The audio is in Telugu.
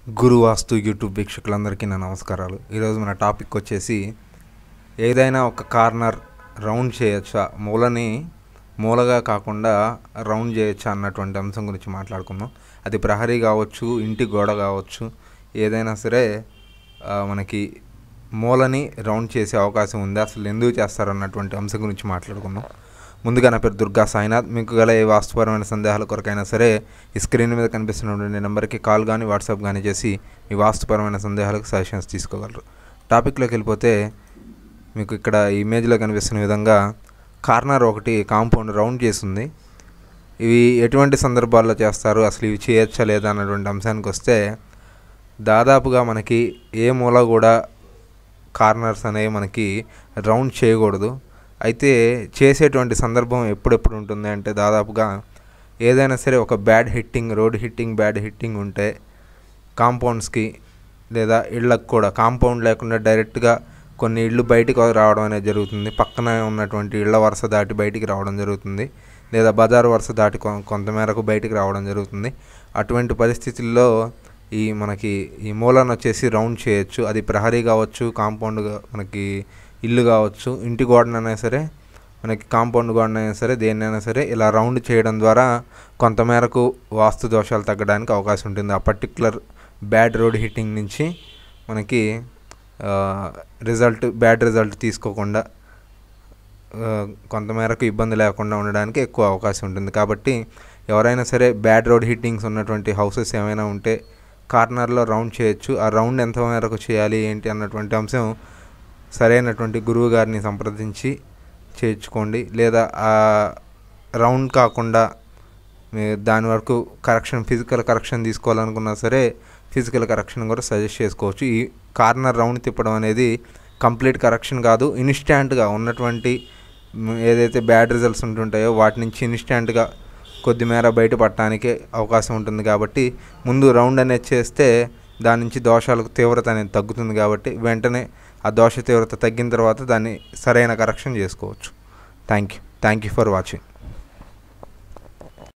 గురు వాస్తు యూట్యూబ్ వీక్షకులందరికీ నా నమస్కారాలు ఈరోజు మన టాపిక్ వచ్చేసి ఏదైనా ఒక కార్నర్ రౌండ్ చేయొచ్చా మూలని మూలగా కాకుండా రౌండ్ చేయొచ్చా అన్నటువంటి అంశం గురించి మాట్లాడుకుందాం అది ప్రహరీ కావచ్చు ఇంటి గోడ కావచ్చు ఏదైనా సరే ఆ, మనకి మూలని రౌండ్ చేసే అవకాశం ఉంది అసలు ఎందుకు చేస్తారు అన్నటువంటి అంశం గురించి మాట్లాడుకుందాం ముందుగా నా పేరు దుర్గా సాయినాథ్ మీకు గల ఏ వాస్తుపరమైన సందేహాల కొరకైనా సరే ఈ స్క్రీన్ మీద కనిపిస్తున్నటువంటి నెంబర్కి కాల్ కానీ వాట్సాప్ కానీ చేసి మీ వాస్తుపరమైన సందేహాలకు సజెషన్స్ తీసుకోగలరు టాపిక్లోకి వెళ్ళిపోతే మీకు ఇక్కడ ఈ ఇమేజ్లో కనిపిస్తున్న విధంగా కార్నర్ ఒకటి కాంపౌండ్ రౌండ్ చేసింది ఇవి ఎటువంటి సందర్భాల్లో చేస్తారు అసలు ఇవి చేయొచ్చా లేదా అన్నటువంటి అంశానికి వస్తే దాదాపుగా మనకి ఏ మూల కూడా కార్నర్స్ అనేవి మనకి రౌండ్ చేయకూడదు అయితే చేసేటువంటి సందర్భం ఎప్పుడెప్పుడు ఉంటుంది అంటే దాదాపుగా ఏదైనా సరే ఒక bad hitting road hitting bad hitting ఉంటే కాంపౌండ్స్కి లేదా ఇళ్ళకు కూడా కాంపౌండ్ లేకుండా డైరెక్ట్గా కొన్ని ఇళ్ళు బయటికి రావడం అనేది జరుగుతుంది పక్కన ఉన్నటువంటి ఇళ్ళ వరుస దాటి బయటికి రావడం జరుగుతుంది లేదా బజారు వరుస దాటి కొ- కొంతమేరకు బయటికి రావడం జరుగుతుంది అటువంటి పరిస్థితుల్లో ఈ మనకి ఈ మూలను వచ్చేసి రౌండ్ చేయొచ్చు అది ప్రహరీ కావచ్చు కాంపౌండ్ గా- మనకి ఇల్లు కావచ్చు ఇంటి గోడనైనా సరే మనకి కాంపౌండ్ గోడనైనా సరే దేన్నైనా సరే ఇలా రౌండ్ చేయడం ద్వారా కొంతమేరకు వాస్తు దోషాలు తగ్గడానికి అవకాశం ఉంటుంది ఆ పర్టికులర్ బ్యాడ్ రోడ్ హిట్టింగ్ నుంచి మనకి రిజల్ట్ బ్యాడ్ రిజల్ట్ తీసుకోకుండా ఆ, కొంతమేరకు ఇబ్బంది లేకుండా ఉండడానికి ఎక్కువ అవకాశం ఉంటుంది కాబట్టి ఎవరైనా సరే బ్యాడ్ రోడ్ హిట్టింగ్స్ ఉన్నటువంటి హౌసెస్ ఏమైనా ఉంటే కార్నర్లో రౌండ్ చేయొచ్చు ఆ రౌండ్ ఎంత మేరకు చేయాలి ఏంటి అన్నటువంటి అంశం సరైనటువంటి గురువు గారిని సంప్రదించి చేయించుకోండి లేదా ఆ రౌండ్ కాకుండా మీరు దాని వరకు కరెక్షన్ ఫిజికల్ కరెక్షన్ తీసుకోవాలనుకున్నా సరే ఫిజికల్ కరెక్షన్ కూడా సజెస్ట్ చేసుకోవచ్చు ఈ కార్నర్ రౌండ్ తిప్పడం అనేది కంప్లీట్ కరెక్షన్ కాదు ఇన్స్టాంట్గా ఉన్నటువంటి మ్, ఏదైతే బ్యాడ్ రిజల్ట్స్ ఉంటుంటాయో వాటి నుంచి ఇన్స్టాంట్గా కొద్దిమేర బయటపడటానికి అవకాశం ఉంటుంది కాబట్టి ముందు రౌండ్ అనేది చేస్తే దాని నుంచి దోషాలకు తీవ్రత అనేది తగ్గుతుంది కాబట్టి వెంటనే ఆ దోష తీవ్రత తగ్గిన తర్వాత దాన్ని సరైన కరెక్షన్ చేసుకోవచ్చు thank you thank you for watching